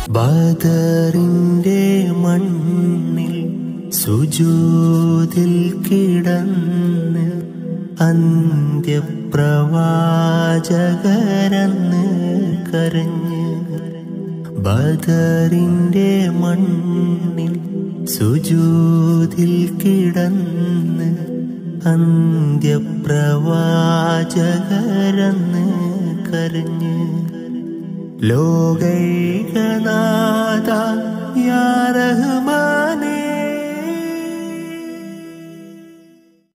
ബദറിന്റെ മണ്ണിൽ സുജൂതിൽ കിടന്ന് അന്ത്യപ്രവാചകരന്ന് കരഞ്ഞ് ബദറിന്റെ മണ്ണിൽ സുജൂതിൽ കിടന്ന് അന്ത്യപ്രവാചകരന്ന് കരഞ്ഞ് ലോകൈകനാഥ യാ റഹ്മാനേ